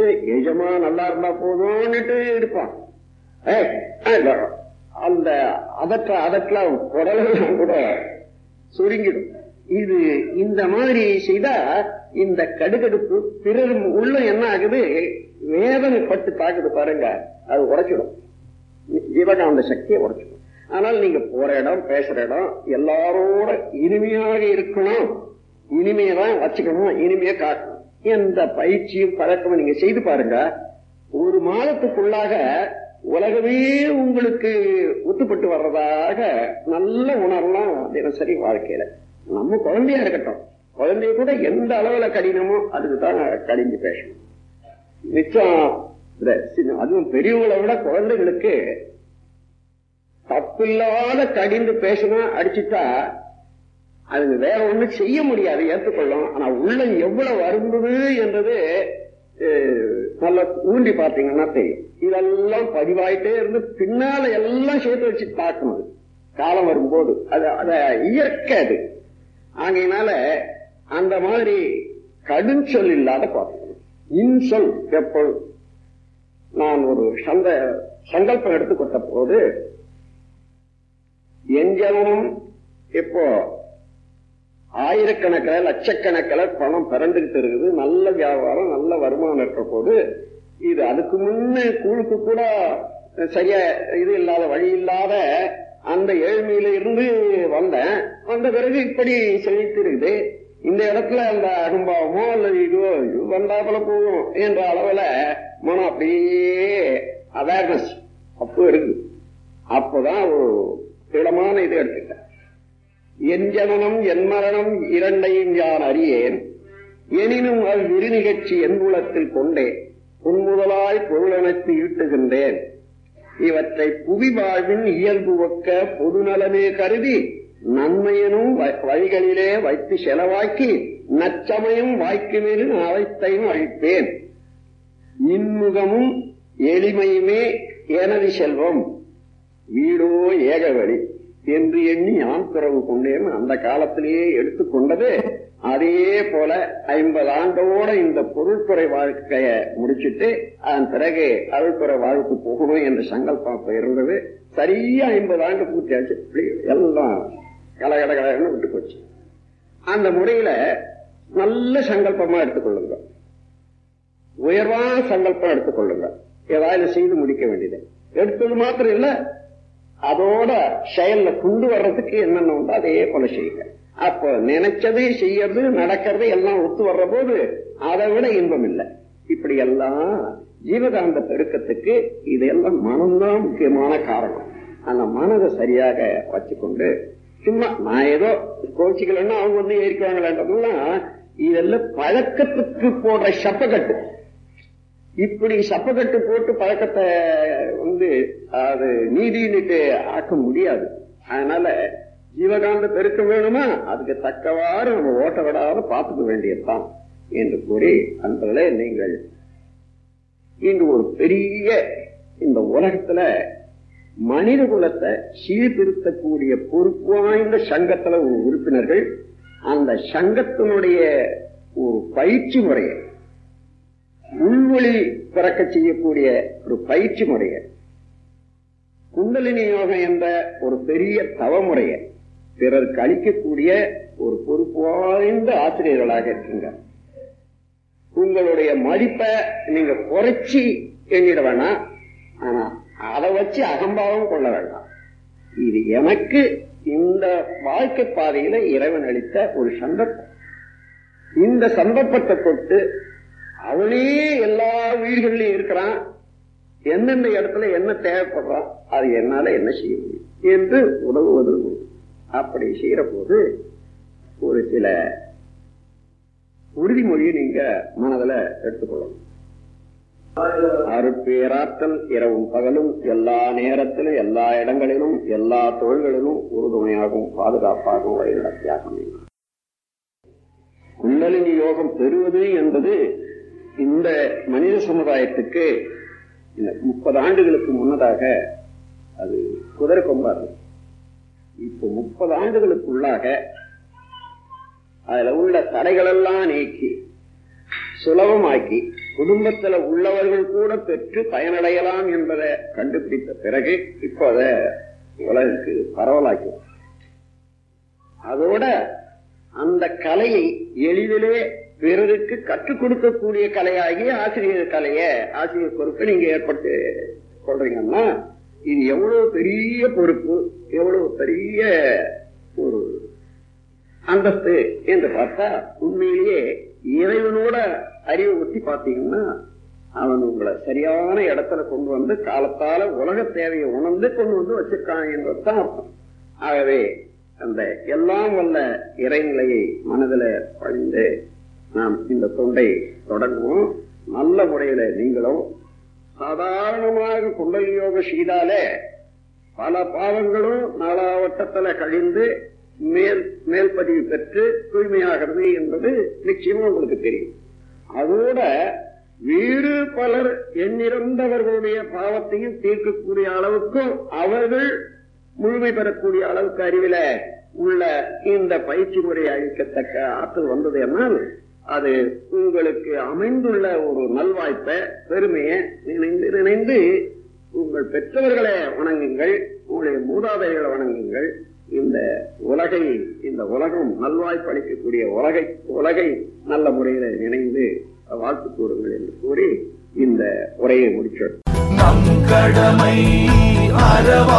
எஜமா நல்லா இருந்தா போதும்னுட்டு இருப்பான் ஏய், அந்த அந்த அதற்ற அதற்கெல்லாம் குரலெல்லாம் கூட சுருங்கிடும் இது இந்த மாதிரி செய்தா இந்த கடுகடுப்பு பிறர் உள்ள என்ன ஆகுது வேதனைப்பட்டு தாக்குது பாருங்க அது உடைச்சிடும் ஜீவகாந்த சக்தியை உடைச்சிடும் ஆனால் நீங்க போற இடம் பேசுற இடம் எல்லாரோட இனிமையாக இருக்கணும் இனிமையை தான் வச்சுக்கணும் இனிமையை காட்டணும் எந்த பயிற்சியும் பழக்கமும் நீங்க செய்து பாருங்க ஒரு மாதத்துக்குள்ளாக உலகமே உங்களுக்கு ஒத்துப்பட்டு வர்றதாக நல்ல உணரலாம் தினசரி வாழ்க்கையில நம்ம குழந்தையா இருக்கட்டும் குழந்தைய கூட எந்த அளவுல கடினமோ அதுக்கு தான் கடிஞ்சு பேசணும் மிச்சம் இந்த சின்ன- அதுவும் பெரியவங்களை விட குழந்தைகளுக்கு தப்பில்லாத கடிந்து பேசணும் அடிச்சுட்டா அது வேற ஒண்ணும் செய்ய முடியாது ஏற்றுக்கொள்ளும் ஆனா உள்ள எவ்வளவு அருந்தது என்றது அஹ், நல்லா ஊண்டி பார்த்தீங்கன்னா தெரியும் இதெல்லாம் பதிவாயிட்டே இருந்து பின்னால எல்லாம் சேர்த்து வச்சு தாக்கணும் அது. காலம் வரும்போது அது அத இயற்கை அது ஆகையினால அந்த மாதிரி கடுஞ்சொல் இல்லாத பார்த்துக்கணும் இன்சொல் எப்பொழுது நான் ஒரு சந்த சங்கல்பம் எடுத்துக்கொண்ட போது என் ஜனனம் இப்போ ஆயிரக்கணக்கில் லட்சக்கணக்கில் பணம் பிறந்துகிட்டு இருக்குது நல்ல வியாபாரம் நல்ல வருமானம் இருக்க போது இது அதுக்கு முன்ன கூழுக்கு கூட சரியா இது இல்லாத வழி இல்லாத அந்த ஏழ்மையில இருந்து வந்தேன் வந்த பிறகு இப்படி செழித்து இருக்குது இந்த இடத்துல அந்த அகம்பாவமோ அல்லது இதுவோ இது வந்தாப்புல போகும் என்ற அளவுல மனம் அப்படியே அவேர்னஸ் அப்போ இருக்குது அப்போதான் ஒரு திடமான இது எடுத்துட்டேன் என் ஜனனம் என் மரணம் இரண்டையும் யான் அறியேன் எனினும் அது விருநிகழ்ச்சி என் குலத்தில் கொண்டேன் புன்முதலாய் பொருளமைத்து ஈட்டுகின்றேன் இவற்றை புவி வாழ்வின் இயல்பு ஒக்க பொதுநலமே கருதி நன்மையனும் வ- வழிகளிலே வைத்து செலவாக்கி நச்சமயம் வாய்க்குமேலும் அனைத்தையும் அழிப்பேன் இன்முகமும் எளிமையுமே எனது செல்வம் வீடோ ஏகவழி என்று எண்ணி நான் பிறகு கொண்டேன் அந்த காலத்திலேயே எடுத்துக்கொண்டது அதே போல ஐம்பது ஆண்டோட இந்த பொருட்துறை வாழ்க்கைய முடிச்சிட்டு அதன் பிறகு அருள்துறை வாழ்க்கை போகணும் என்ற சங்கல்பம் அப்ப இருந்தது சரியா ஐம்பது ஆண்டு பூர்த்தியாச்சு இப்படி எல்லாம் கலகட கலகன்னு விட்டு போச்சு அந்த முறையில நல்ல சங்கல்பமா எடுத்துக்கொள்ளுங்க உயர்வான சங்கல்பம் எடுத்துக்கொள்ளுங்க ஏதாவது செய்து முடிக்க வேண்டியது எடுத்தது மாத்திரம் இல்ல அதோட செயல்ல கொண்டு வர்றதுக்கு என்னென்ன உண்டோ அதே போல செய்யுங்க அப்போ நினைச்சது செய்யறது நடக்கிறது எல்லாம் ஒத்து வர்ற போது அதை விட இன்பம் இல்லை இப்படி எல்லாம் ஜீவகாந்த பெருக்கத்துக்கு இதெல்லாம் மனம்தான் முக்கியமான காரணம் அந்த மனதை சரியாக வச்சுக்கொண்டு சும்மா நான் ஏதோ கோச்சிக்கலன்னா அவங்க வந்து ஏறிக்குவாங்களேன்றதெல்லாம் இதெல்லாம் பழக்கத்துக்கு போடுற சப்பக்கட்டு இப்படி சப்பக்கட்டு போட்டு பழக்கத்தை வந்து அது நீதினுட்டு ஆக்க முடியாது அதனால ஜீவகாந்த பெருக்கம் வேணுமா அதுக்கு தக்கவாறு நம்ம ஓட்ட விடாத பார்த்துக்க வேண்டியதுதான் என்று கூறி அன்பர்களே நீங்கள் இன்று ஒரு பெரிய இந்த உலகத்துல மனித குலத்தை சீர்திருத்தக்கூடிய பொறுப்பு வாய்ந்த சங்கத்துல ஒரு உறுப்பினர்கள் அந்த சங்கத்தினுடைய ஒரு பயிற்சி முறையை உள்வொளி பிறக்க செய்யக்கூடிய ஒரு பயிற்சி முறையை குண்டலினி யோகம் என்ற ஒரு பெரிய தவமுறையை பிறருக்கு அளிக்கக்கூடிய ஒரு பொறுப்பு வாய்ந்த ஆசிரியர்களாக இருக்கீங்க உங்களுடைய மதிப்பை நீங்க குறைச்சி எண்ணிட வேணாம் ஆனா அதை வச்சு அகம்பாவம் கொள்ள வேண்டாம் இது எனக்கு இந்த வாழ்க்கை பாதையில இறைவன் அளித்த ஒரு சந்தர்ப்பம் இந்த சந்தர்ப்பத்தை கொண்டு அவனே எல்லா உயிர்களையும் இருக்கிறான் எந்தெந்த இடத்துல என்ன தேவைப்படுறான் அது என்னால என்ன செய்ய முடியும் என்று உதவுவது உண்டு. அப்படி செய்யற போது ஒரு சில உறுதிமொழியை நீங்க மனதில் எடுத்துக்கொள்ளணும் அருட்பேராற்றல் இரவும் பகலும் எல்லா நேரத்திலும் எல்லா இடங்களிலும் எல்லா தொழில்களிலும் உறுதுணையாகவும் பாதுகாப்பாகவும் வழிநடத்தியாக அமையும் குண்டலினி யோகம் பெறுவது என்பது இந்த மனித சமுதாயத்துக்கு இந்த முப்பது ஆண்டுகளுக்கு முன்னதாக அது குதிரை கொம்பா இருந்தது இப்போ முப்பது ஆண்டுகளுக்குள்ளாக அதுல உள்ள தடைகளெல்லாம் நீக்கி சுலபமாக்கி குடும்பத்துல உள்ளவர்கள் கூட பெற்று பயனடையலாம் என்பதை கண்டுபிடித்த பிறகு இப்போ அதை உலகுக்கு பரவலாக்கும் அதோட அந்த கலையை எளிதிலே பிறருக்கு கற்றுக் கொடுக்கக்கூடிய கலையாகி ஆசிரியர் கலைய ஆசிரியர் பொறுப்பை நீங்க ஏற்பட்டு சொல்றீங்கன்னா இது எவ்வளவு பெரிய பொறுப்பு எவ்வளவு பெரிய ஒரு அந்தஸ்து என்று பார்த்தா உண்மையிலேயே இறைவனோட அறிவை ஒட்டி பார்த்தீங்கன்னா அவன் உங்களை சரியான இடத்துல கொண்டு வந்து காலத்தால உலக தேவையை உணர்ந்து கொண்டு வந்து வச்சிருக்கான் என்பதுதான் அர்த்தம் ஆகவே அந்த எல்லாம் வல்ல இறைநிலையை மனதில் பழிந்து நாம் இந்த தொண்டை தொடங்குவோம் நல்ல முறையில நீங்களும் சாதாரணமாக குண்டல் யோக செய்தாலே பல பாவங்களும் நாலாவட்டத்துல கழிந்து மேல் மேல் பதிவு பெற்று தூய்மையாகிறது என்பது நிச்சயமா உங்களுக்கு தெரியும் அதோட வேறு பலர் எண்ணிறந்தவர்களுடைய பாவத்தையும் தீர்க்கக்கூடிய அளவுக்கும் அவர்கள் முழுமை பெறக்கூடிய அளவுக்கு அறிவில உள்ள இந்த பயிற்சி முறையை அளிக்கத்தக்க ஆற்றல் வந்தது என்னால் அது உங்களுக்கு அமைந்துள்ள ஒரு நல்வாய்ப்பை பெருமையை நினைந்து நினைந்து உங்கள் பெற்றவர்களை வணங்குங்கள் உங்களுடைய மூதாதைகளை வணங்குங்கள் இந்த உலகை இந்த உலகம் நல்வாய்ப்பு அளிக்கக்கூடிய உலகை உலகை நல்ல முறையில நினைந்து வாழ்த்து கூறுங்கள் என்று கூறி இந்த உரையை முடிச்சோம் நம் கடமை அறவ